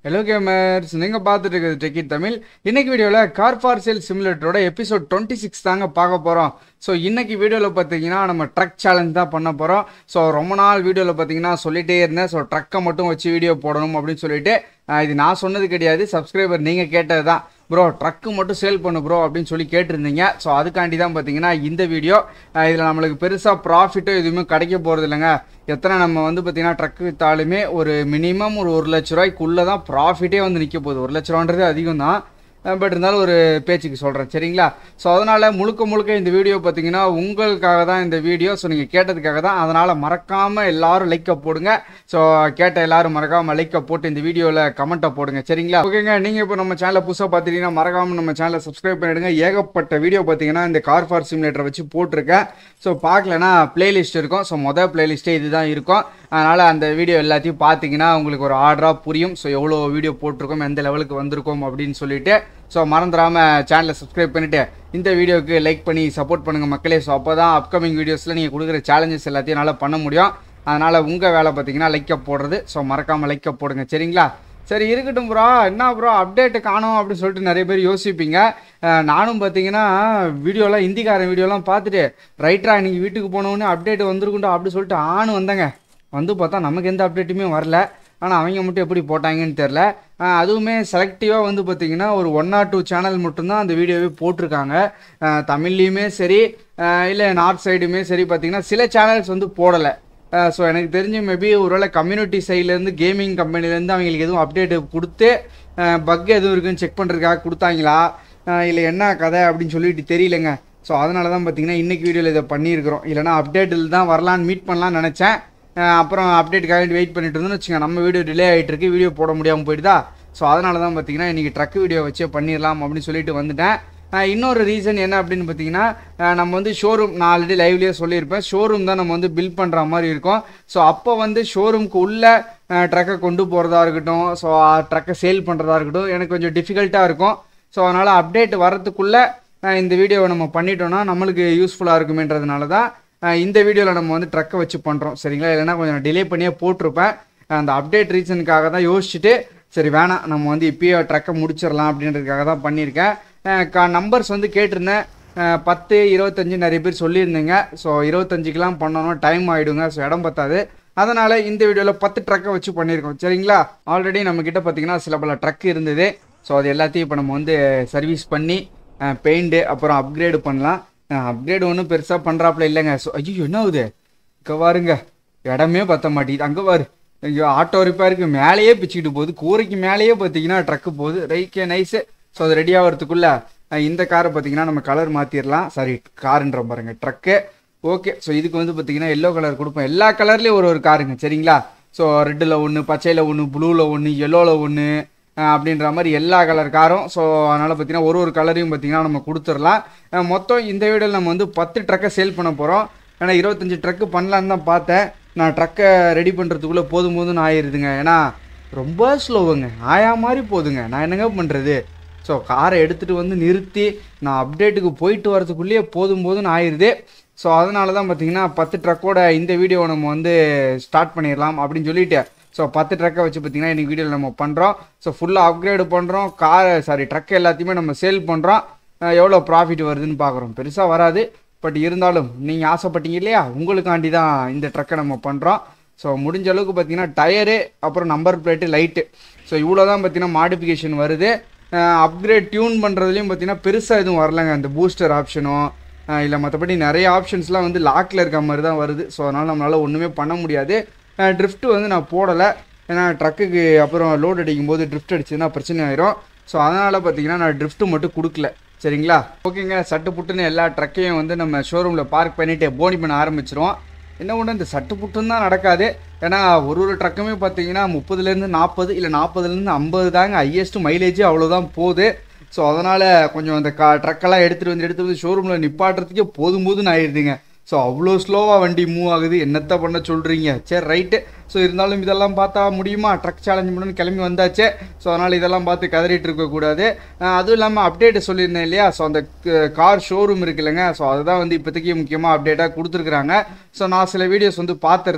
hello gamers நீங்கள் பார்த்துட்டு இருக்கிறது டெக்கி தமிழ் இன்னைக்கு வீடியோவில் கார் ஃபார் சேல் சிமுலேட்டரோட எபிசோட் டுவெண்ட்டி சிக்ஸ் தாங்க பார்க்க போகிறோம் ஸோ இன்னைக்கு வீடியோவில் பார்த்தீங்கன்னா நம்ம ட்ரக் சேலஞ்ச் தான் பண்ண போகிறோம் ஸோ ரொம்ப நாள் வீடியோவில் பார்த்தீங்கன்னா சொல்லிட்டே இருந்தேன் ஸோ ட்ரக்கை மட்டும் வச்சு வீடியோ போடணும் அப்படின்னு சொல்லிட்டு ஆஹ் இது நான் சொன்னது கிடையாது சப்ஸ்கிரைபர் நீங்கள் கேட்டது தான் ப்ரோ ட்ரக்கு மட்டும் சேல் பண்ணு ப்ரோ அப்படின்னு சொல்லி கேட்டிருந்தீங்க ஸோ அதுக்காண்டி தான் பார்த்தீங்கன்னா இந்த வீடியோ இதில் நம்மளுக்கு பெருசாக ப்ராஃபிட்டோ எதுவுமே கிடைக்க போகிறது இல்லைங்க எத்தனை நம்ம வந்து பார்த்தீங்கன்னா ட்ரக் விற்றாலுமே ஒரு மினிமம் ஒரு ஒரு லட்ச ரூபாய்க்குள்ளே தான் ப்ராஃபிட்டே வந்து நிற்க போகுது ஒரு லட்ச ரூபான்றது அதிகம் தான் பட் இருந்தாலும் ஒரு பேச்சுக்கு சொல்கிறேன் சரிங்களா ஸோ அதனால் முழுக்க முழுக்க இந்த வீடியோ பார்த்தீங்கன்னா உங்களுக்காக தான் இந்த வீடியோ ஸோ நீங்கள் கேட்டதுக்காக தான் அதனால் மறக்காமல் எல்லாரும் லைக்கை போடுங்க ஸோ கேட்ட எல்லாரும் மறக்காமல் லைக்கை போட்டு இந்த வீடியோவில் கமெண்ட்டை போடுங்க சரிங்களா ஓகேங்க நீங்கள் இப்போ நம்ம சேனலை புதுசாக பார்த்துட்டீங்கன்னா மறக்காமல் நம்ம சேனலை சப்ஸ்கிரைப் பண்ணிடுங்க ஏகப்பட்ட வீடியோ பார்த்தீங்கன்னா இந்த கார் ஃபார் சிமுலேட்டரை வச்சு போட்டிருக்கேன் ஸோ பார்க்கலனா பிளேலிஸ்ட் இருக்கும் ஸோ மொதல் பிளேலிஸ்ட்டே இதுதான் இருக்கும் அதனால் அந்த வீடியோ எல்லாத்தையும் பார்த்தீங்கன்னா உங்களுக்கு ஒரு ஆர்டராக புரியும் ஸோ எவ்வளோ வீடியோ போட்டிருக்கோம் எந்த லெவலுக்கு வந்திருக்கோம் அப்படின்னு சொல்லிட்டு ஸோ மறந்துடாமல் சேனலை சப்ஸ்கிரைப் பண்ணிவிட்டு இந்த வீடியோவுக்கு லைக் பண்ணி சப்போர்ட் பண்ணுங்கள் மக்களே ஸோ அப்போ தான் அப்கமிங் வீடியோஸில் நீங்கள் கொடுக்குற சேலஞ்சஸ் எல்லாத்தையும் என்னால் பண்ண முடியும் அதனால் உங்கள் வேலை பார்த்தீங்கன்னா லைக்கை போடுறது ஸோ மறக்காமல் லைக்கை போடுங்க சரிங்களா சரி இருக்கட்டும் ப்ரோ என்ன ப்ரோ அப்டேட்டு காணோம் அப்படின்னு சொல்லிட்டு நிறைய பேர் யோசிப்பீங்க அஹ் நானும் பார்த்தீங்கன்னா வீடியோலாம் ஹிந்திக்காரன் வீடியோலாம் பார்த்துட்டு ரைட்டரா இன்னைக்கு வீட்டுக்கு போனோடனே அப்டேட் வந்திருக்குண்டா அப்படி சொல்லிட்டு ஆணு வந்தேங்க வந்து பார்த்தா நமக்கு எந்த அப்டேட்டுமே வரல ஆனால் அவங்க மட்டும் எப்படி போட்டாங்கன்னு தெரில அஹ் அதுவுமே செலக்டிவாக வந்து பார்த்திங்கன்னா ஒரு ஒன் ஆர் டூ சேனல் மட்டும்தான் அந்த வீடியோவே போட்டிருக்காங்க அஹ் தமிழ்லேயுமே சரி இல்லை நார்த் சைடுமே சரி பார்த்திங்கன்னா சில சேனல்ஸ் வந்து போடலை ஸோ எனக்கு தெரிஞ்சு மேபி ஒருவேளை கம்யூனிட்டி சைட்லேருந்து கேமிங் கம்பெனிலேருந்து அவங்களுக்கு எதுவும் அப்டேட் கொடுத்து பக் எதுவும் இருக்குன்னு செக் பண்ணுறதுக்காக கொடுத்தாங்களா இல்லை என்ன கதை அப்படின்னு சொல்லிட்டு தெரியலங்க ஸோ அதனால தான் பார்த்தீங்கன்னா இன்றைக்கி வீடியோவில் இதை பண்ணியிருக்கிறோம் இல்லைனா அப்டேட்டில் தான் வரலான்னு மீட் பண்ணலான்னு நினச்சேன் அஹ் அப்புறம் அப்டேட்டுக்காக வெயிட் பண்ணிட்டு இருந்தோம்னு வச்சுங்க நம்ம வீடியோ டிலே ஆகிட்டு இருக்கு வீடியோ போட முடியாமல் போயிடுதா ஸோ அதனால தான் பார்த்தீங்கன்னா இன்றைக்கி ட்ரக் வீடியோ வச்சே பண்ணிடலாம் அப்படின்னு சொல்லிட்டு வந்துட்டேன் அஹ் இன்னொரு ரீசன் என்ன அப்படின்னு பார்த்தீங்கன்னா அஹ் நம்ம வந்து ஷோரூம் நான் ஆல்ரெடி லைவ்லேயே சொல்லியிருப்பேன் ஷோரூம் தான் நம்ம வந்து பில் பண்ணுற மாதிரி இருக்கும் ஸோ அப்போ வந்து ஷோரூம்க்கு உள்ள ட்ரக்கை கொண்டு போகிறதா இருக்கட்டும் ஸோ ட்ரக்கை சேல் பண்ணுறதா இருக்கட்டும் எனக்கு கொஞ்சம் டிஃபிகல்ட்டாக இருக்கும் ஸோ அதனால் அப்டேட் வரத்துக்குள்ளே இந்த வீடியோவை நம்ம பண்ணிட்டோம்னா நம்மளுக்கு யூஸ்ஃபுல்லாக இருக்குமேன்றதுனால தான் அஹ் இந்த வீடியோவில் நம்ம வந்து ட்ரக்கை வச்சு பண்ணுறோம் சரிங்களா இல்லைன்னா கொஞ்சம் டிலே பண்ணியே போட்டிருப்பேன் அந்த அப்டேட் ரீசனுக்காக தான் யோசிச்சுட்டு சரி வேணாம் நம்ம வந்து இப்பயே ட்ரக்கை முடிச்சிடலாம் அப்படின்றதுக்காக தான் பண்ணியிருக்கேன் அஹ் கா நம்பர்ஸ் வந்து கேட்டிருந்தேன் அஹ் பத்து இருபத்தஞ்சு நிறைய பேர் சொல்லியிருந்தீங்க ஸோ இருபத்தஞ்சுக்கெலாம் பண்ணணும் டைம் ஆகிடுங்க ஸோ இடம் பத்தாது அதனால் இந்த வீடியோவில் பத்து ட்ரக்கை வச்சு பண்ணியிருக்கோம் சரிங்களா ஆல்ரெடி நம்மக்கிட்ட பார்த்தீங்கன்னா சில பல ட்ரக் இருந்தது ஸோ அது எல்லாத்தையும் இப்போ நம்ம வந்து சர்வீஸ் பண்ணி பெயிண்ட்டு அப்புறம் அப்கிரேடு பண்ணலாம் அப்கிரேடு ஒன்றும் பெருசாக பண்ணுறாப்புல இல்லைங்க ஸோ ஐயோ என்ன ஆகுது இங்கே பாருங்க இடமே பத்த மாட்டேங்குது அங்கே பாரு ஐயோ ஆட்டோ ரிப்பேருக்கு மேலேயே பிச்சுக்கிட்டு போகுது கூரைக்கு மேலேயே பார்த்தீங்கன்னா ட்ரக்கு போகுது ரைக்கே நைஸு ஸோ அது ரெடி ஆகிறதுக்குள்ள அஹ் இந்த காரை பார்த்தீங்கன்னா நம்ம கலர் மாற்றிடலாம் சாரி காருன்ற பாருங்க ட்ரக்கு ஓகே ஸோ இதுக்கு வந்து பார்த்தீங்கன்னா எல்லோ கலர் கொடுப்போம் எல்லா கலர்லேயும் ஒரு ஒரு காருங்க சரிங்களா ஸோ ரெட்டில் ஒன்று பச்சையில் ஒன்று ப்ளூவில் ஒன்று எல்லோவில் ஒன்று அப்படின்ற மாதிரி எல்லா கலர் காரும் ஸோ அதனால் பார்த்தீங்கன்னா ஒரு ஒரு கலரையும் பார்த்தீங்கன்னா நம்ம கொடுத்துடலாம் அஹ் மொத்தம் இந்த வீடியோவில் நம்ம வந்து பத்து ட்ரக்கை சேல் பண்ண போகிறோம் ஏன்னா இருபத்தஞ்சி ட்ரக்கு பண்ணலான்னு தான் பார்த்தேன் நான் ட்ரக்கை ரெடி பண்ணுறதுக்குள்ளே போதும் போதும்னு ஆயிருதுங்க ஏன்னா ரொம்ப ஸ்லோவுங்க ஆயா மாதிரி போதுங்க நான் என்னங்க பண்ணுறது ஸோ காரை எடுத்துகிட்டு வந்து நிறுத்தி நான் அப்டேட்டுக்கு போயிட்டு வரதுக்குள்ளேயே போதும் போதும்னு ஆயிடுது ஸோ அதனால தான் பார்த்தீங்கன்னா பத்து ட்ரக்கோட இந்த வீடியோவை நம்ம வந்து ஸ்டார்ட் பண்ணிடலாம் அப்படின்னு சொல்லிட்டு ஸோ பத்து ட்ரக்கை வச்சு பார்த்தீங்கன்னா இன்றைக்கி வீடியோவில் நம்ம பண்ணுறோம் ஸோ ஃபுல்லாக அப்கிரேடு பண்ணுறோம் கார் சாரி ட்ரக் எல்லாத்தையுமே நம்ம சேல் பண்ணுறோம் எவ்வளோ ப்ராஃபிட் வருதுன்னு பார்க்குறோம் பெருசாக வராது பட் இருந்தாலும் நீங்கள் ஆசைப்பட்டீங்க இல்லையா உங்களுக்காண்டி தான் இந்த ட்ரக்கை நம்ம பண்ணுறோம் ஸோ முடிஞ்ச அளவுக்கு பார்த்தீங்கன்னா டயரு அப்புறம் நம்பர் பிளேட்டு லைட்டு ஸோ இவ்வளோ தான் பார்த்தீங்கன்னா மாடிஃபிகேஷன் வருது அப்கிரேட் டியூன் பண்ணுறதுலையும் பார்த்தீங்கன்னா பெருசாக எதுவும் வரலங்க அந்த பூஸ்டர் ஆப்ஷனும் இல்லை மற்றபடி நிறைய ஆப்ஷன்ஸ்லாம் வந்து லாக்கில் இருக்க மாதிரி தான் வருது ஸோ அதனால் நம்மளால் ஒன்றுமே பண்ண முடியாது ட்ரிஃப்ட் வந்து நான் போடலை ஏன்னா ட்ரக்குக்கு அப்புறம் லோட் அடிக்கும் போது ட்ரிஃப்ட் அடிச்சதுன்னா பிரச்சனை ஆயிரும் ஸோ அதனால் பார்த்தீங்கன்னா நான் ட்ரிஃப்ட்டு மட்டும் கொடுக்கல சரிங்களா ஓகேங்க சட்டு புட்டுன்னு எல்லா ட்ரக்கையும் வந்து நம்ம ஷோரூமில் பார்க் பண்ணிவிட்டு போனி பண்ண ஆரம்பிச்சிருவோம் என்ன ஒன்று இந்த சட்டு புட்டுன்னு தான் நடக்காது ஏன்னா ஒரு ஒரு ட்ரக்குமே பார்த்தீங்கன்னா முப்பதுலேருந்து நாற்பது இல்லை நாற்பதுலேருந்து ஐம்பது தாங்க ஹையஸ்ட் மைலேஜே அவ்வளோதான் போகுது ஸோ அதனால் கொஞ்சம் அந்த கா ட்ரக்கெல்லாம் எடுத்துகிட்டு வந்து எடுத்துகிட்டு வந்து ஷோரூமில் நிப்பாட்டுறதுக்கே போதும் போதுன்னு ஆயிடுதுங்க ஸோ அவ்வளோ ஸ்லோவாக வண்டி மூவ் ஆகுது என்னத்த பண்ண சொல்கிறீங்க சரி ரைட்டு ஸோ இருந்தாலும் இதெல்லாம் பார்த்தா முடியுமா ட்ரக் சேலஞ்ச் பண்ணணும்னு கிளம்பி வந்தாச்சு ஸோ அதனால் இதெல்லாம் பார்த்து கதறிட்டு இருக்கக்கூடாது அஹ் அதுவும் இல்லாமல் அப்டேட் சொல்லியிருந்தேன் இல்லையா ஸோ அந்த கார் ஷோரூம் இருக்கு இல்லைங்க ஸோ அதுதான் வந்து இப்போதைக்கு முக்கியமாக அப்டேட்டாக கொடுத்துருக்குறாங்க ஸோ நான் சில வீடியோஸ் வந்து பார்த்துருந்தேன்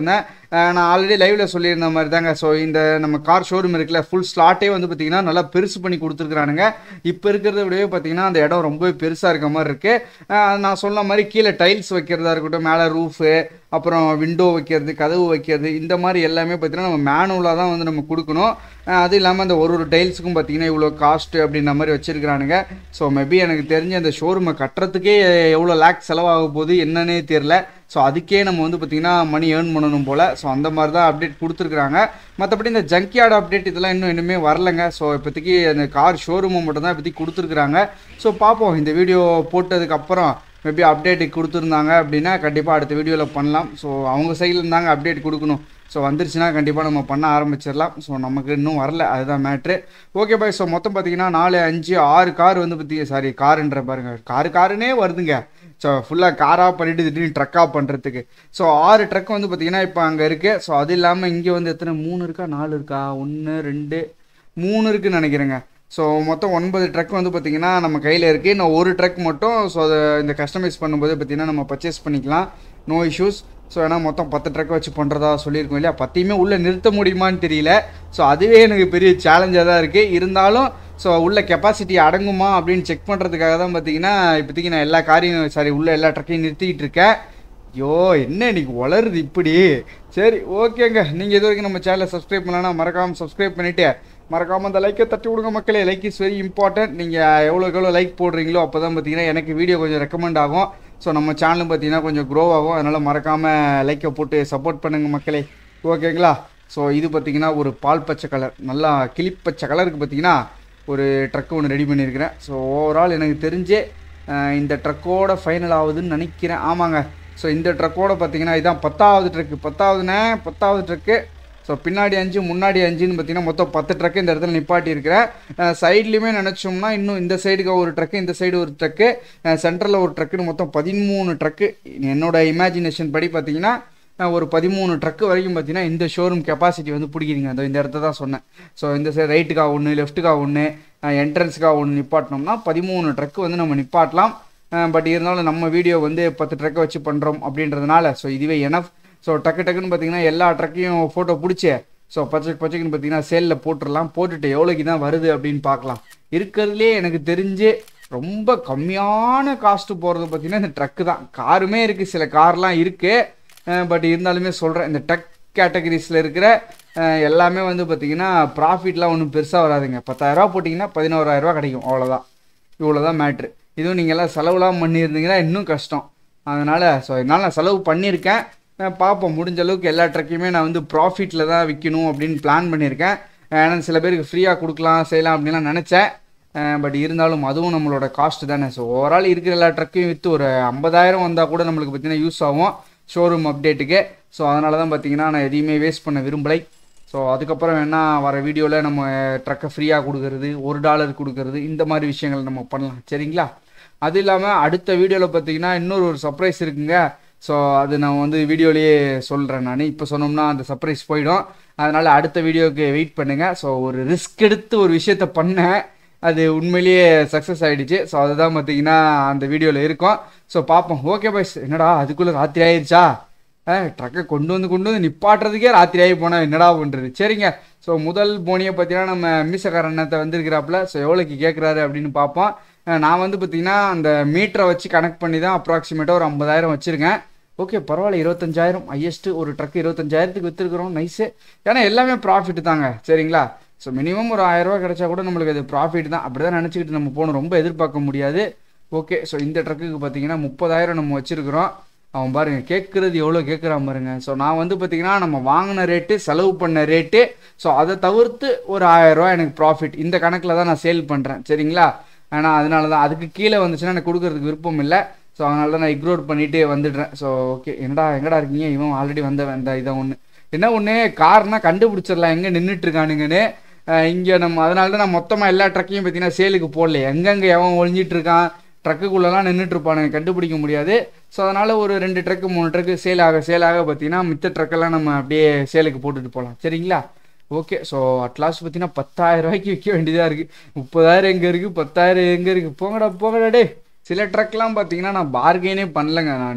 அஹ் நான் ஆல்ரெடி லைவ்ல சொல்லியிருந்த மாதிரி தாங்க ஸோ இந்த நம்ம கார் ஷோரூம் இருக்குல்ல ஃபுல் ஸ்லாட்டே வந்து பார்த்தீங்கன்னா நல்லா பெருசு பண்ணி கொடுத்துருக்குறானுங்க இப்போ இருக்கிறத விடவே பார்த்தீங்கன்னா அந்த இடம் ரொம்பவே பெருசாக இருக்க மாதிரி இருக்கு அஹ் நான் சொன்ன மாதிரி கீழே டைல்ஸ் வைக்கிறதா இருக்கட்டும் மேலே ரூஃபு அப்புறம் விண்டோ வைக்கிறது கதவு வைக்கிறது இந்த மாதிரி எல்லாமே பார்த்தீங்கன்னா நம்ம மேனுவலாக தான் வந்து நம்ம கொடுக்கணும் அஹ் அது இல்லாமல் அந்த ஒரு ஒரு டைல்ஸுக்கும் பார்த்தீங்கன்னா இவ்வளோ காஸ்ட்டு அப்படின்ற மாதிரி வச்சிருக்கிறானுங்க ஸோ மேபி எனக்கு தெரிஞ்ச அந்த ஷோரூமை கட்டுறதுக்கே எவ்வளோ லேக் செலவாக போகுது என்னன்னே தெரில ஸோ அதுக்கே நம்ம வந்து பார்த்திங்கன்னா மணி ஏர்ன் பண்ணணும் போல் ஸோ அந்த மாதிரி தான் அப்டேட் கொடுத்துருக்குறாங்க மற்றபடி இந்த ஜங்க்யார்டு அப்டேட் இதெல்லாம் இன்னும் இன்னுமே வரலங்க ஸோ இப்போதைக்கு அந்த கார் ஷோரூமை மட்டும் தான் இப்போதைக்கு கொடுத்துருக்குறாங்க ஸோ பார்ப்போம் இந்த வீடியோ போட்டதுக்கப்புறம் மேபி அப்டேட் கொடுத்துருந்தாங்க அப்படின்னா கண்டிப்பாக அடுத்த வீடியோவில் பண்ணலாம் ஸோ அவங்க சைடில் இருந்தாங்க அப்டேட் கொடுக்கணும் ஸோ வந்துருச்சுன்னா கண்டிப்பாக நம்ம பண்ண ஆரம்பிச்சிடலாம் ஸோ நமக்கு இன்னும் வரல அதுதான் மேட்ரு ஓகே பாய் ஸோ மொத்தம் பார்த்தீங்கன்னா நாலு அஞ்சு ஆறு கார் வந்து பற்றி சாரி காருன்ற பாருங்க காரு காருனே வருதுங்க ஸோ ஃபுல்லாக காராக பண்ணிட்டு திடீர்னு ட்ரக்காக பண்ணுறதுக்கு ஸோ ஆறு ட்ரக் வந்து பார்த்தீங்கன்னா இப்போ அங்கே இருக்குது ஸோ அது இல்லாமல் இங்கே வந்து எத்தனை மூணு இருக்கா நாலு இருக்கா ஒன்று ரெண்டு மூணு இருக்குன்னு நினைக்கிறேங்க ஸோ மொத்தம் ஒன்பது ட்ரக் வந்து பார்த்திங்கன்னா நம்ம கையில் இருக்குது இன்னும் ஒரு ட்ரக் மட்டும் ஸோ அதை இந்த கஸ்டமைஸ் பண்ணும்போது பார்த்திங்கன்னா நம்ம பர்ச்சேஸ் பண்ணிக்கலாம் நோ இஷ்யூஸ் ஸோ ஏன்னா மொத்தம் பத்து ட்ரக் வச்சு பண்ணுறதா சொல்லியிருக்கோம் இல்லையா பத்தையுமே உள்ளே நிறுத்த முடியுமான்னு தெரியல ஸோ அதுவே எனக்கு பெரிய சேலஞ்சாக தான் இருக்குது இருந்தாலும் ஸோ உள்ள கெப்பாசிட்டி அடங்குமா அப்படின்னு செக் பண்ணுறதுக்காக தான் பார்த்தீங்கன்னா இப்போதைக்கு நான் எல்லா காரையும் சாரி உள்ள எல்லா ட்ரக்கையும் நிறுத்திக்கிட்டு இருக்கேன் ஐயோ என்ன இன்னைக்கு வளருது இப்படி சரி ஓகேங்க நீங்கள் இது வரைக்கும் நம்ம சேனலை சப்ஸ்கிரைப் பண்ணலன்னா மறக்காமல் சப்ஸ்கிரைப் பண்ணிவிட்டு மறக்காமல் அந்த லைக்கை தட்டி விடுங்க மக்களே லைக் இஸ் வெரி இம்பார்ட்டன்ட் நீங்கள் எவ்வளோக்கு எவ்வளோ லைக் போடுறீங்களோ அப்போ தான் பார்த்தீங்கன்னா எனக்கு வீடியோ கொஞ்சம் ரெக்கமெண்ட் ஆகும் ஸோ நம்ம சேனலும் பார்த்தீங்கன்னா கொஞ்சம் க்ரோ ஆகும் அதனால் மறக்காமல் லைக்கை போட்டு சப்போர்ட் பண்ணுங்கள் மக்களே ஓகேங்களா ஸோ இது பார்த்தீங்கன்னா ஒரு பால் பச்சை கலர் நல்லா கிளிப்பச்சை கலருக்கு பார்த்தீங்கன்னா ஒரு ட்ரக்கு ஒன்று ரெடி பண்ணியிருக்கிறேன் ஸோ ஓவரால் எனக்கு தெரிஞ்சே அஹ், இந்த ட்ரக்கோட ஃபைனல் ஆகுதுன்னு நினைக்கிறேன் ஆமாங்க ஸோ இந்த ட்ரக்கோட பார்த்தீங்கன்னா இதான் பத்தாவது ட்ரக்கு பத்தாவதுனே பத்தாவது ட்ரக்கு ஸோ பின்னாடி அஞ்சு முன்னாடி அஞ்சுன்னு பார்த்தீங்கன்னா மொத்தம் பத்து ட்ரக்கு இந்த இடத்துல நிப்பாட்டி இருக்கிறேன் சைட்லேயுமே நினச்சோம்னா இன்னும் இந்த சைடுக்கு ஒரு ட்ரக்கு இந்த சைடு ஒரு ட்ரக்கு சென்டரில் ஒரு ட்ரக்குன்னு மொத்தம் பதிமூணு ட்ரக்கு என்னோட இமேஜினேஷன் படி பார்த்தீங்கன்னா அஹ், ஒரு பதிமூணு ட்ரக்கு வரைக்கும் பார்த்தீங்கன்னா இந்த ஷோரூம் கெப்பாசிட்டி வந்து பிடிக்கிறீங்க அந்த இந்த இடத்த தான் சொன்னேன் ஸோ இந்த சைடு ரைட்டுக்காக ஒன்று லெஃப்ட்டுக்காக ஒன்று என்ட்ரன்ஸுக்காக ஒன்று நிப்பாட்டினோம்னா பதிமூணு ட்ரக்கு வந்து நம்ம நிப்பாட்டலாம் பட் இருந்தாலும் நம்ம வீடியோ வந்து பத்து ட்ரக்கை வச்சு பண்ணுறோம் அப்படின்றதுனால ஸோ இதுவே எனஃப் ஸோ டக்கு டக்குன்னு பார்த்தீங்கன்னா எல்லா ட்ரக்கையும் ஃபோட்டோ பிடிச்சி ஸோ பச்சை பச்சைக்குன்னு பார்த்தீங்கன்னா சேலில் போட்டுடலாம் போட்டுட்டு எவ்வளோக்கு தான் வருது அப்படின்னு பார்க்கலாம் இருக்கிறதுலே எனக்கு தெரிஞ்சு ரொம்ப கம்மியான காஸ்ட்டு போகிறது பார்த்தீங்கன்னா இந்த ட்ரக்கு தான் காருமே இருக்குது சில கார்லாம் இருக்குது பட் இருந்தாலுமே சொல்கிறேன் இந்த ட்ரக் கேட்டகரிஸில் இருக்கிற அஹ், எல்லாமே வந்து பார்த்தீங்கன்னா ப்ராஃபிட்லாம் ஒன்றும் பெருசாக வராதுங்க பத்தாயிரரூவா போட்டிங்கன்னா பதினோராயிரரூவா கிடைக்கும் அவ்வளோதான் இவ்வளோ தான் மேட்ரு இதுவும் நீங்கள் எல்லாம் செலவுலாம் பண்ணியிருந்தீங்கன்னா இன்னும் கஷ்டம் அதனால் ஸோ இதனால் நான் செலவு பண்ணியிருக்கேன் அஹ் பார்ப்போம் முடிஞ்ச அளவுக்கு எல்லா ட்ரக்கையுமே நான் வந்து ப்ராஃபிட்டில் தான் விற்கணும் அப்படின்னு பிளான் பண்ணியிருக்கேன் ஏன்னா சில பேருக்கு ஃப்ரீயாக கொடுக்கலாம் செய்யலாம் அப்படின்லாம் நினச்சேன் பட் இருந்தாலும் அதுவும் நம்மளோட காஸ்ட் தானே ஸோ ஓவரால் இருக்கிற எல்லா ட்ரக்கையும் விற்று ஒரு ஐம்பதாயிரம் வந்தால் கூட நம்மளுக்கு பார்த்தீங்கன்னா யூஸ் ஆகும் ஷோரூம் அப்டேட்டுக்கு ஸோ அதனால தான் பார்த்தீங்கன்னா நான் எதையுமே வேஸ்ட் பண்ண விரும்பலை ஸோ அதுக்கப்புறம் வேணா வர வீடியோவில் நம்ம ட்ரக்கை ஃப்ரீயாக கொடுக்கறது ஒரு டாலர் கொடுக்கறது இந்த மாதிரி விஷயங்கள் நம்ம பண்ணலாம் சரிங்களா அது இல்லாமல் அடுத்த வீடியோவில் பார்த்தீங்கன்னா இன்னொரு ஒரு சர்ப்ரைஸ் இருக்குங்க ஸோ அது நான் வந்து வீடியோலேயே சொல்கிறேன் நான் இப்போ சொன்னோம்னா அந்த சர்ப்ரைஸ் போயிடும் அதனால் அடுத்த வீடியோவுக்கு வெயிட் பண்ணுங்கள் ஸோ ஒரு ரிஸ்க் எடுத்து ஒரு விஷயத்த பண்ணேன் அது உண்மையிலேயே சக்ஸஸ் ஆகிடுச்சு ஸோ அதுதான் பார்த்தீங்கன்னா அந்த வீடியோவில் இருக்கும் ஸோ பார்ப்போம் ஓகே பாய்ஸ் என்னடா அதுக்குள்ளே ராத்திரி ஆயிடுச்சா ட்ரக்கை கொண்டு வந்து கொண்டு வந்து நிப்பாட்டுறதுக்கே ராத்திரி ஆகி போனால் என்னடா பண்ணுறது சரிங்க ஸோ முதல் போனியை பார்த்தீங்கன்னா நம்ம மீசக்கார அண்ணத்தை வந்திருக்கிறாப்புல ஸோ எவ்வளோக்கு கேட்குறாரு அப்படின்னு பார்ப்போம் அஹ் நான் வந்து பார்த்தீங்கன்னா அந்த மீட்டரை வச்சு கனெக்ட் பண்ணி தான் அப்ராக்சிமேட்டாக ஒரு ஐம்பதாயிரம் வச்சுருக்கேன் ஓகே பரவாயில்ல இருபத்தஞ்சாயிரம் ஹையஸ்ட்டு ஒரு ட்ரக் இருபத்தஞ்சாயிரத்துக்கு விற்றுருக்குறோம் நைஸு ஏன்னா எல்லாமே ப்ராஃபிட் தாங்க சரிங்களா ஸோ மினிமம் ஒரு ஆயிரரூவா கிடைச்சா கூட நம்மளுக்கு அது ப்ராஃபிட் தான் அப்படி தான் நினச்சிக்கிட்டு நம்ம போகணும் ரொம்ப எதிர்பார்க்க முடியாது ஓகே ஸோ இந்த ட்ரக்குக்கு பார்த்தீங்கன்னா முப்பதாயிரம் நம்ம வச்சுருக்குறோம் அவன் பாருங்க கேட்குறது எவ்வளோ கேட்குறான் பாருங்க ஸோ நான் வந்து பார்த்தீங்கன்னா நம்ம வாங்கின ரேட்டு செலவு பண்ண ரேட்டு ஸோ அதை தவிர்த்து ஒரு ஆயிரரூவா எனக்கு ப்ராஃபிட் இந்த கணக்கில் தான் நான் சேல் பண்ணுறேன் சரிங்களா ஆனால் அதனால தான் அதுக்கு கீழே வந்துச்சுன்னா எனக்கு கொடுக்கறதுக்கு விருப்பம் இல்லை ஸோ அதனால தான் நான் இக்னோர் பண்ணிட்டு வந்துடுறேன் ஸோ ஓகே என்னடா எங்கடா இருக்கீங்க இவன் ஆல்ரெடி வந்த வந்த இதை ஒன்று என்ன ஒன்று கார்னா கண்டுபிடிச்சிடலாம் எங்கே நின்றுட்டு இருக்கானுங்கன்னு இங்கே நம்ம அதனால தான் நான் மொத்தமாக எல்லா ட்ரக்கையும் பார்த்தீங்கன்னா சேலுக்கு போடல எங்கெங்கே எவன் ஒழிஞ்சிட்டு இருக்கான் ட்ரக்குக்குள்ளெல்லாம் நின்றுட்டு இருப்பானுங்க கண்டுபிடிக்க முடியாது ஸோ அதனால் ஒரு ரெண்டு ட்ரக்கு மூணு ட்ரக்கு சேல் ஆக சேல் ஆக பார்த்தீங்கன்னா மித்த ட்ரக்கெல்லாம் நம்ம அப்படியே சேலுக்கு போட்டுட்டு போகலாம் சரிங்களா ஓகே ஸோ அட்லாஸ்ட் பார்த்தீங்கன்னா பத்தாயிரம் ரூபாய்க்கு விற்க வேண்டியதாக இருக்குது முப்பதாயிரம் எங்கே இருக்குது பத்தாயிரம் எங்கே இருக்குது போங்கடா போங்கடா டே சில ட்ரக்லாம் பார்த்தீங்கன்னா நான் பார்கெயினே பண்ணலங்க நான்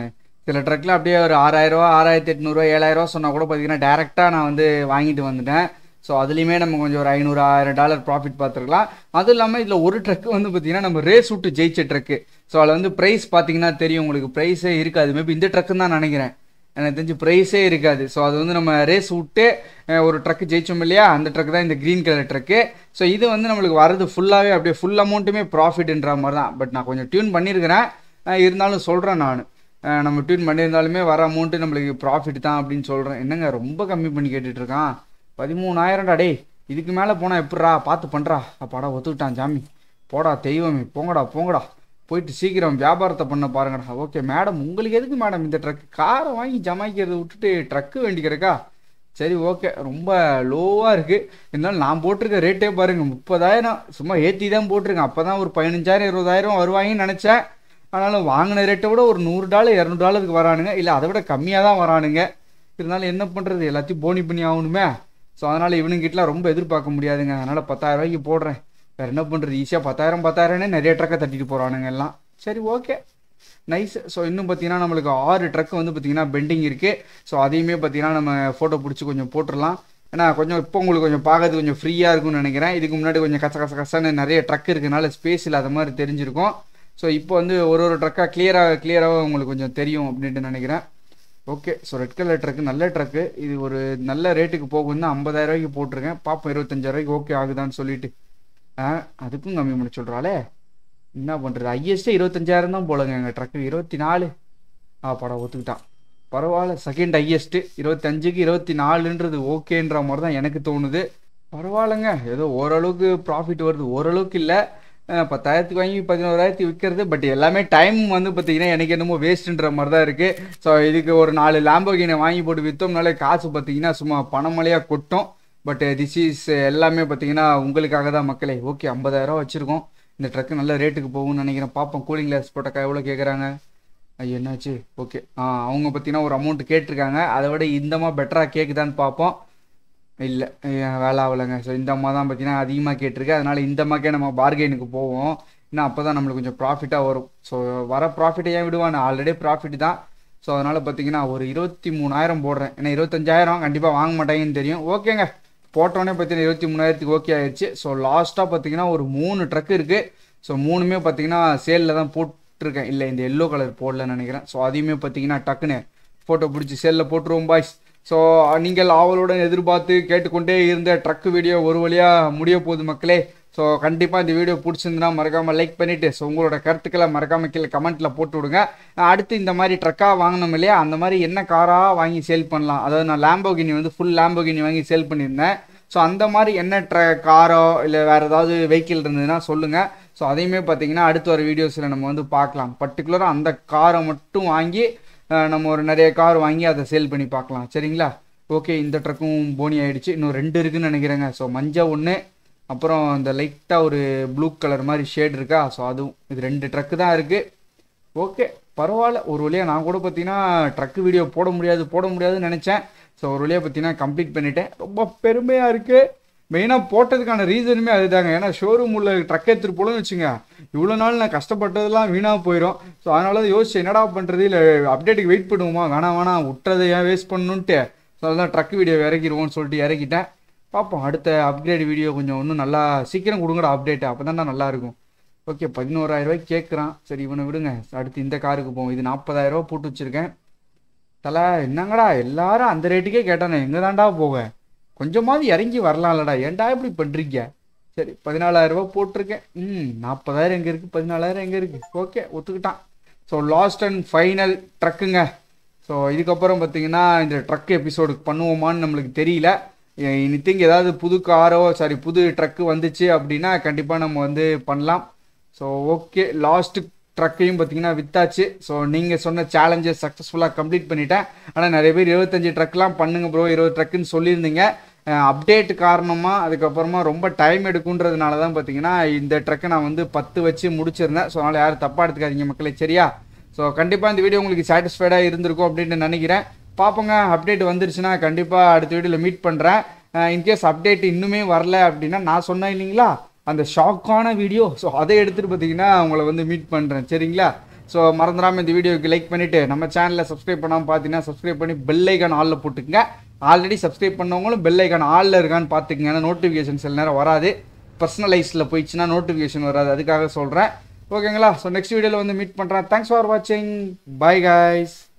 சில ட்ரக்கில் அப்படியே ஒரு ஆறாயிரரூவா ஆறாயிரத்தி எட்நூறுவா ஏழாயிரரூவா சொன்னால் கூட பார்த்தீங்கன்னா டேரெக்டாக நான் வந்து வாங்கிட்டு வந்துட்டேன் ஸோ அதுலேயுமே நம்ம கொஞ்சம் ஒரு ஐநூறு ஆயிரம் டாலர் ப்ராஃபிட் பார்த்துருக்கலாம் அதுவும் இல்லாமல் இதில் ஒரு ட்ரக் வந்து பார்த்தீங்கன்னா நம்ம ரேஸ் விட்டு ஜெயிச்ச ட்ரக்கு ஸோ அதில் வந்து ப்ரைஸ் பார்த்தீங்கன்னா தெரியும் உங்களுக்கு ப்ரைஸே இருக்காது மேபி இந்த ட்ரக்குன்னு தான் நினைக்கிறேன் எனக்கு தெரிஞ்சு ப்ரைஸே இருக்காது ஸோ அது வந்து நம்ம ரேஸ் விட்டு அஹ், ஒரு ட்ரக்கு ஜெயிச்சோம் இல்லையா அந்த ட்ரக் தான் இந்த க்ரீன் கலர் ட்ரக்கு ஸோ இது வந்து நம்மளுக்கு வரது ஃபுல்லாகவே அப்படியே ஃபுல் அமௌண்ட்டுமே ப்ராஃபிட்ன்ற மாதிரி தான் பட் நான் கொஞ்சம் டியூன் பண்ணியிருக்கிறேன் அஹ், இருந்தாலும் சொல்கிறேன் நான் நம்ம டியூன் பண்ணியிருந்தாலுமே வர அமௌண்ட்டு நம்மளுக்கு ப்ராஃபிட் தான் அப்படின்னு சொல்கிறேன் என்னங்க ரொம்ப கம்மி பண்ணி கேட்டுட்டு இருக்கான் பதிமூணாயிரம்டா டேய் இதுக்கு மேலே போனால் எப்படிரா பார்த்து பண்ணுறா அப்பாடா ஒத்துக்கிட்டான் ஜாமி போடா தெய்வமே போங்கடா போங்கடா போயிட்டு சீக்கிரம் வியாபாரத்தை பண்ண பாருங்கடா ஓகே மேடம் உங்களுக்கு எதுக்கு மேடம் இந்த ட்ரக் காரை வாங்கி ஜமாய்க்கிறத விட்டுட்டு ட்ரக்கு வேண்டிக்கிறக்கா சரி ஓகே ரொம்ப லோவாக இருக்குது இருந்தாலும் நான் போட்டிருக்க ரேட்டே பாருங்கள் முப்பதாயிரம் சும்மா ஏற்றி தான் போட்டிருக்கேன் அப்போ தான் ஒரு பதினஞ்சாயிரம் இருபதாயிரம் வருவாங்கன்னு நினச்சேன் ஆனாலும் வாங்கின ரேட்டை விட ஒரு நூறு டாலர் இரநூறு டாலருக்கு வரானுங்க இல்லை அதை விட கம்மியாக தான் வரானுங்க இருந்தாலும் என்ன பண்ணுறது எல்லாத்தையும் போனி பண்ணி ஆகணுமே ஸோ அதனால் இவனுங்கிட்டலாம் ரொம்ப எதிர்பார்க்க முடியாதுங்க அதனால் பத்தாயிரம் ரூபாய்க்கு போடுறேன் வேறு என்ன பண்ணுறது ஈஸியாக பத்தாயிரம் பத்தாயிரம்னே நிறைய ட்ரக்கை தட்டிட்டு போகிறானுங்க எல்லாம் சரி ஓகே நைஸ் ஸோ இன்னும் பார்த்தீங்கன்னா நம்மளுக்கு ஆறு ட்ரக் வந்து பார்த்தீங்கன்னா பெண்டிங் இருக்குது ஸோ அதையுமே பார்த்தீங்கன்னா நம்ம ஃபோட்டோ பிடிச்சி கொஞ்சம் போட்டுடலாம் ஏன்னா கொஞ்சம் இப்போ உங்களுக்கு கொஞ்சம் பார்க்கறது கொஞ்சம் ஃப்ரீயாக இருக்கும்னு நினைக்கிறேன் இதுக்கு முன்னாடி கொஞ்சம் கச கச கசன்னு நிறைய ட்ரக் இருக்கனால ஸ்பேஸ் இல்லாத மாதிரி தெரிஞ்சிருக்கும் ஸோ இப்போ வந்து ஒரு ஒரு ட்ரக்காக கிளியராக கிளியராக உங்களுக்கு கொஞ்சம் தெரியும் அப்படின்ட்டு நினைக்கிறேன் okay so red colour truck நல்ல ட்ரக்கு இது ஒரு நல்ல ரேட்டுக்கு போகும் தான் ஐம்பதாயிரம் ரூபாய்க்கு போட்டிருக்கேன் பார்ப்போம் இருபத்தஞ்சாயிரம் ரூபாய்க்கு ஓகே ஆகுதான்னு சொல்லிட்டு ஆ அதுக்கும் கம்மி பண்ண சொல்கிறாளே என்ன பண்ணுறது ஹையஸ்ட்டே இருபத்தஞ்சாயிரம் தான் போலங்க எங்கள் ட்ரக்கு இருபத்தி நாலு ஆ படம் ஒத்துக்கிட்டான் பரவாயில்ல செகண்ட் ஹையஸ்ட்டு இருபத்தஞ்சுக்கு இருபத்தி நாலுன்றது ஓகேன்ற மாதிரி தான் எனக்கு தோணுது பரவாயில்லைங்க ஏதோ ஓரளவுக்கு ப்ராஃபிட் வருது ஓரளவுக்கு இல்லை பத்தாயிரத்துக்கு வாங்கி பதினோராயிரத்துக்கு விற்கிறது பட் எல்லாமே டைம் வந்து பார்த்தீங்கன்னா எனக்கு என்னமோ வேஸ்ட்டுன்ற மாதிரி தான் இருக்குது ஸோ இதுக்கு ஒரு நாலு லேம்போகினை வாங்கி போட்டு விற்றோம்னாலே காசு பார்த்தீங்கன்னா சும்மா பணமழையாக கொட்டும் பட் திஸ் இஸ் எல்லாமே பார்த்தீங்கன்னா உங்களுக்காக தான் மக்களே ஓகே ஐம்பதாயிரம் வச்சுருக்கோம் இந்த ட்ரக்கு நல்ல ரேட்டுக்கு போகும்னு நினைக்கிறேன் பார்ப்போம் கூலிங் கிளாஸ் போட்டக்கா எவ்வளோ கேட்குறாங்க ஐயோ என்னாச்சு ஓகே ஆ அவங்க பார்த்தீங்கன்னா ஒரு அமௌண்ட் கேட்டிருக்காங்க அதை விட இந்தமாக பெட்டராக கேட்குதான்னு பார்ப்போம் இல்லை வேலை ஆகலைங்க ஸோ இந்த அம்மா தான் பார்த்தீங்கன்னா அதிகமாக கேட்டிருக்கு அதனால் இந்த அம்மாக்கே நம்ம பார்கெயினுக்கு போவோம் இன்னும் அப்போ தான் நம்மளுக்கு கொஞ்சம் ப்ராஃபிட்டாக வரும் ஸோ வர ப்ராஃபிட்டை ஏன் விடுவானு ஆல்ரெடி ப்ராஃபிட் தான் ஸோ அதனால் பார்த்தீங்கன்னா ஒரு இருபத்தி மூணாயிரம் போடுறேன் ஏன்னா இருபத்தஞ்சாயிரம் கண்டிப்பாக வாங்க மாட்டாங்கன்னு தெரியும் ஓகேங்க போட்டோன்னே பார்த்தீங்கன்னா இருபத்தி மூணாயிரத்துக்கு ஓகே ஆயிடுச்சு ஸோ லாஸ்ட்டாக பார்த்தீங்கன்னா ஒரு மூணு ட்ரக் இருக்குது ஸோ மூணுமே பார்த்தீங்கன்னா சேலில் தான் போட்டிருக்கேன் இல்லை இந்த எல்லோ கலர் போடலன்னு நினைக்கிறேன் ஸோ அதையுமே பார்த்தீங்கன்னா டக்குன்னு ஃபோட்டோ பிடிச்சி சேலில் போட்டுருவோம் பாய்ஸ் ஸோ நீங்கள் ஆவலுடன் எதிர்பார்த்து கேட்டுக்கொண்டே இருந்த ட்ரக் வீடியோ ஒரு வழியாக முடிய போகுது மக்களே ஸோ கண்டிப்பாக இந்த வீடியோ பிடிச்சிருந்துன்னா மறக்காமல் லைக் பண்ணிவிட்டு ஸோ உங்களோட கருத்துக்களை மறக்காமல் கீழே கமெண்ட்டில் போட்டு விடுங்க அடுத்து இந்த மாதிரி ட்ரக்காக வாங்கினோம் இல்லையா அந்த மாதிரி என்ன காராக வாங்கி சேல் பண்ணலாம் அதாவது நான் லேம்போகினி வந்து ஃபுல் லேம்போகினி வாங்கி சேல் பண்ணியிருந்தேன் ஸோ அந்த மாதிரி என்ன ட்ர காரோ இல்லை வேறு ஏதாவது வெஹிக்கிள் இருந்ததுன்னா சொல்லுங்கள் ஸோ அதையுமே பார்த்தீங்கன்னா அடுத்து வர வீடியோஸில் நம்ம வந்து பார்க்கலாம் பர்டிகுலராக அந்த காரை மட்டும் வாங்கி அஹ், நம்ம ஒரு நிறைய கார் வாங்கி அதை சேல் பண்ணி பார்க்கலாம் சரிங்களா ஓகே இந்த ட்ரக்கும் போனி ஆயிடுச்சு இன்னும் ரெண்டு இருக்குன்னு நினைக்கிறேங்க ஸோ மஞ்சள் ஒன்று அப்புறம் இந்த லைட்டாக ஒரு ப்ளூ கலர் மாதிரி ஷேட் இருக்கா ஸோ அதுவும் இது ரெண்டு ட்ரக்கு தான் இருக்குது ஓகே பரவாயில்ல ஒரு வழியாக நான் கூட பார்த்தீங்கன்னா ட்ரக்கு வீடியோ போட முடியாது போட முடியாதுன்னு நினச்சேன் ஸோ ஒரு வழியாக பார்த்தீங்கன்னா கம்ப்ளீட் பண்ணிட்டேன் ரொம்ப பெருமையாக இருக்குது மெயினாக போட்டதுக்கான ரீசனுமே அதுதாங்க ஏன்னா ஷோரூம் உள்ள ட்ரக் எடுத்துகிட்டு போலன்னு வச்சுங்க இவ்வளோ நாள் நான் கஷ்டப்பட்டதெல்லாம் வீணாக போயிடும் ஸோ அதனால தான் யோசிச்சு என்னடா பண்ணுறது இல்லை அப்டேட்டுக்கு வெயிட் பண்ணுவோமா வேணாம் வேணாம் விட்டுறதை ஏன் வேஸ்ட் பண்ணணுன்ட்டு ஸோ அதான் ட்ரக் வீடியோ இறக்கிடுவோம்னு சொல்லிட்டு இறக்கிட்டேன் பார்ப்போம் அடுத்த அப்கிரேட் வீடியோ கொஞ்சம் இன்னும் நல்லா சீக்கிரம் கொடுங்கடா அப்டேட் அப்போ தான் நல்லா இருக்கும் ஓகே பதினோராயிரம் ரூபாய்க்கு கேட்குறான் சரி இவனை விடுங்க அடுத்து இந்த காருக்கு போவோம் இது நாற்பதாயிரம் ரூபாய் போட்டு வச்சுருக்கேன் தலை என்னங்கடா எல்லாரும் அந்த ரேட்டுக்கே கேட்டானே எங்கே தான்டா போக கொஞ்சமாவது இறங்கி வரலாம்லடா ஏன்டா இப்படி பண்ணுறீங்க சரி பதினாலாயிரம் ரூபாய் போட்டிருக்கேன் ம் நாற்பதாயிரம் எங்கே இருக்குது பதினாலாயிரம் எங்கே இருக்குது ஓகே ஒத்துக்கிட்டான் ஸோ லாஸ்ட் அண்ட் ஃபைனல் ட்ரக்குங்க ஸோ இதுக்கப்புறம் பார்த்தீங்கன்னா இந்த ட்ரக் எபிசோடுக்கு பண்ணுவோமான்னு நம்மளுக்கு தெரியல இனித்திங் ஏதாவது புது காரோ சாரி புது ட்ரக்கு வந்துச்சு அப்படின்னா கண்டிப்பாக நம்ம வந்து பண்ணலாம் ஸோ ஓகே லாஸ்ட்டு ட்ரக்கையும் பார்த்தீங்கன்னா வித்தாச்சு ஸோ நீங்கள் சொன்ன சேலஞ்சஸ் சக்ஸஸ்ஃபுல்லாக கம்ப்ளீட் பண்ணிட்டேன் ஆனால் நிறைய பேர் இருபத்தஞ்சி ட்ரக்லாம் பண்ணுங்க ப்ரோ இருபது ட்ரக்குன்னு சொல்லியிருந்தீங்க அப்டேட் காரணமாக அதுக்கப்புறமா ரொம்ப டைம் எடுக்குன்றதுனால தான் பார்த்தீங்கன்னா இந்த ட்ரக்கை நான் வந்து பத்து வச்சு முடிச்சிருந்தேன் ஸோ அதனால் யாரும் தப்பாக எடுத்துக்காதீங்க மக்களே சரியா ஸோ கண்டிப்பாக இந்த வீடியோ உங்களுக்கு சாட்டிஸ்ஃபைடாக இருந்திருக்கும் அப்படின்னு நினைக்கிறேன் பார்ப்போங்க அப்டேட் வந்துருச்சுன்னா கண்டிப்பாக அடுத்த வீடியோவில் மீட் பண்ணுறேன் இன்கேஸ் அப்டேட் இன்னுமே வரல அப்படின்னா நான் சொன்னேன் இல்லைங்களா அந்த ஷாக்கான வீடியோ ஸோ அதை எடுத்துகிட்டு பார்த்தீங்கன்னா உங்களை வந்து மீட் பண்ணுறேன் சரிங்களா ஸோ மறந்துடாமல் இந்த வீடியோக்கு லைக் பண்ணிவிட்டு நம்ம சேனலில் சப்ஸ்கிரைப் பண்ணாமல் பார்த்தீங்கன்னா சப்ஸ்கிரைப் பண்ணி பெல் ஐக்கான் ஆலில் போட்டுக்கங்க ஆல்ரெடி சப்ஸ்கிரைப் பண்ணவங்களும் பெல் ஐக்கான் ஆலில் இருக்கான்னு பார்த்துக்கங்க ஏன்னா நோட்டிஃபிகேஷன் சில நேரம் வராது பர்சனலைஸில் போயிடுச்சுன்னா நோட்டிஃபிகேஷன் வராது அதுக்காக சொல்கிறேன் ஓகேங்களா ஸோ நெக்ஸ்ட் வீடியோவில் வந்து மீட் பண்ணுறேன் தேங்க்ஸ் ஃபார் வாட்சிங் பை guys